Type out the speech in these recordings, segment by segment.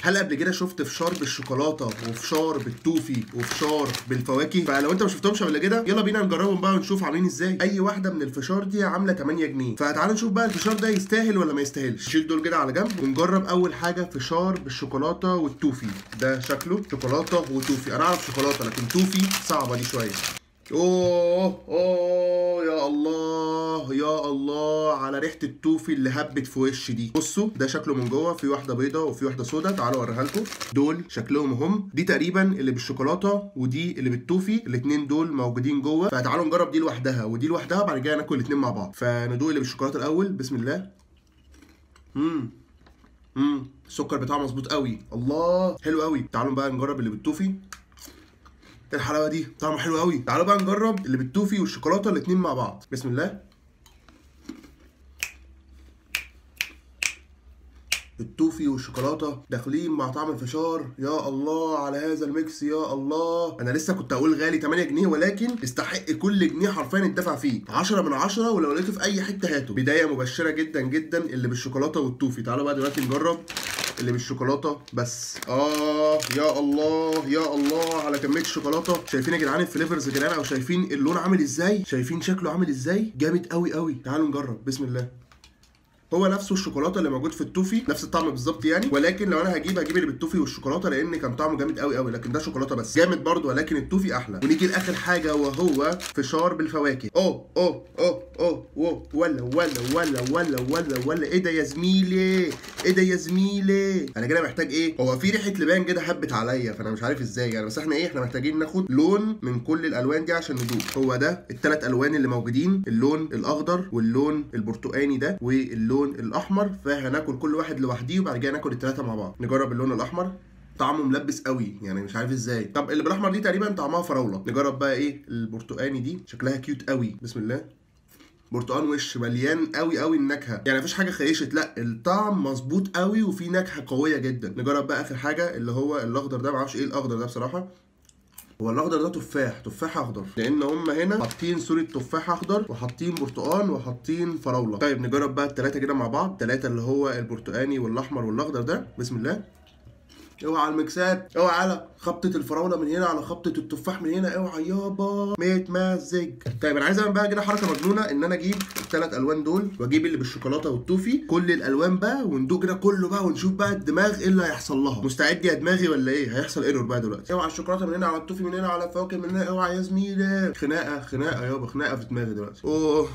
هل قبل كده شفت فشار بالشوكولاته وفشار بالتوفي وفشار بالفواكه فلو انت ما شفتهمش قبل كده يلا بينا نجربهم بقى ونشوف عاملين ازاي اي واحده من الفشار دي عامله 8 جنيه فتعال نشوف بقى الفشار ده يستاهل ولا ما يستاهلش شيل دول كده على جنب ونجرب اول حاجه فشار بالشوكولاته والتوفي ده شكله شوكولاته وتوفي انا اعرف شوكولاته لكن توفي صعبه دي شويه اوه اوه يا الله يا الله على ريحه التوفي اللي هبت في وشي دي بصوا ده شكله من جوه في واحده بيضه وفي واحده سودا تعالوا اوريها لكم دول شكلهم هم دي تقريبا اللي بالشوكولاته ودي اللي بالتوفي الاثنين دول موجودين جوه فتعالوا نجرب دي لوحدها ودي لوحدها بعد كده ناكل الاثنين مع بعض فندوق اللي بالشوكولاته الاول بسم الله امم امم السكر بتاعه مظبوط قوي الله حلو قوي تعالوا بقى نجرب اللي بالتوفي الحلاوه دي طعمه حلو قوي تعالوا بقى نجرب اللي بالتوفي والشوكولاته الاتنين مع بعض بسم الله التوفي والشوكولاته داخلين مع طعم الفشار يا الله على هذا الميكس يا الله انا لسه كنت اقول غالي 8 جنيه ولكن يستحق كل جنيه حرفيا اتدفع فيه 10 من 10 ولو لقيته في اي حته هاته بدايه مبشره جدا جدا اللي بالشوكولاته والتوفي تعالوا بقى دلوقتي نجرب اللي بالشوكولاته بس اه يا الله يا الله على كميه الشوكولاته شايفين يا جدعان الفليفرز يا جدعان او شايفين اللون عامل ازاي شايفين شكله عامل ازاي جامد قوي قوي تعالوا نجرب بسم الله هو نفسه الشوكولاته اللي موجود في التوفي نفس الطعم بالظبط يعني ولكن لو انا هجيب هجيب اللي بالتوفي والشوكولاته لان كان طعمه جامد قوي قوي لكن ده شوكولاته بس جامد برضه ولكن التوفي احلى ونيجي لاخر حاجه وهو فشار بالفواكه اوه اوه اوه اوه اوه ولا ولا ولا ولا ولا ولا ايه ده يا زميلي ايه ده يا زميلي انا كده محتاج ايه هو في ريحه لبان كده هبت عليا فانا مش عارف ازاي يعني بس احنا ايه احنا محتاجين ناخد لون من كل الالوان دي عشان ندوق هو ده الثلاث الوان اللي موجودين اللون الاخضر واللون البرتقاني ده واللون الاحمر فهناكل كل واحد لوحديه وبعد كده ناكل الثلاثه مع بعض نجرب اللون الاحمر طعمه ملبس قوي يعني مش عارف ازاي طب اللي بالاحمر دي تقريبا طعمها فراوله نجرب بقى ايه البرتقاني دي شكلها كيوت قوي بسم الله برتقان وش مليان قوي قوي النكهه يعني مفيش حاجه خيشت لا الطعم مظبوط قوي وفي نكهه قويه جدا نجرب بقى اخر حاجه اللي هو الاخضر ده معرفش ايه الاخضر ده بصراحه هو الاخضر ده تفاح تفاح اخضر لان هم هنا حاطين صوره تفاح اخضر وحاطين برتقان وحاطين فراوله طيب نجرب بقى الثلاثه كده مع بعض الثلاثه اللي هو البرتقاني والاحمر والاخضر ده بسم الله اوعى المكسات اوعى على خبطة الفراولة من هنا على خبطة التفاح من هنا اوعى يابا متمزج طيب انا عايز اعمل بقى كده حركة مجنونة ان انا اجيب الثلاث الوان دول واجيب اللي بالشوكولاتة والتوفي كل الالوان بقى وندوق كده كله بقى ونشوف بقى الدماغ ايه اللي هيحصل لها مستعد يا دماغي ولا ايه هيحصل ايرور بقى دلوقتي اوعى الشوكولاتة من هنا على التوفي من هنا على الفواكه من هنا اوعى يا زميلي خناقة خناقة يابا خناقة في دماغي دلوقتي اوه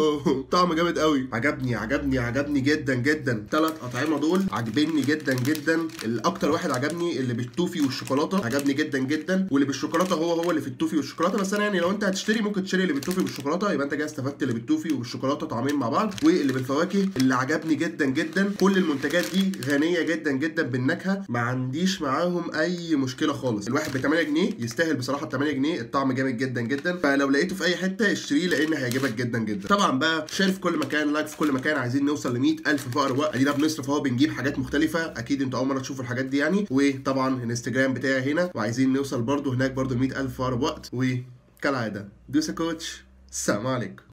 طعم جامد قوي عجبني عجبني عجبني جدا جدا ثلاث اطعمة دول عاجبني جدا جدا الاكتر واحد عجبني اللي بالتوفي والشوكولاته عجبني جدا جدا واللي بالشوكولاته هو هو اللي في التوفي والشوكولاته بس انا يعني لو انت هتشتري ممكن تشتري اللي بالتوفي والشوكولاته يبقى انت كده استفدت اللي بالتوفي والشوكولاته طعمين مع بعض واللي بالفواكه اللي عجبني جدا جدا كل المنتجات دي غنيه جدا جدا بالنكهه ما عنديش معاهم اي مشكله خالص الواحد ب 8 جنيه يستاهل بصراحه 8 جنيه الطعم جامد جدا جدا فلو لقيته في اي حته اشتريه لان هيعجبك جدا جدا طبعا بقى شير في كل مكان لايك في كل مكان عايزين نوصل ل 100000 في اقرب وقت ادينا بنصرف اهو بنجيب حاجات مختلفه اكيد انتوا اول مره تشوفوا الحاجات دي يعني وطبعا الانستجرام بتاعي هنا وعايزين نوصل برضو هناك برضو 100000 في اقرب وقت وكالعاده دوسا كوتش السلام عليكم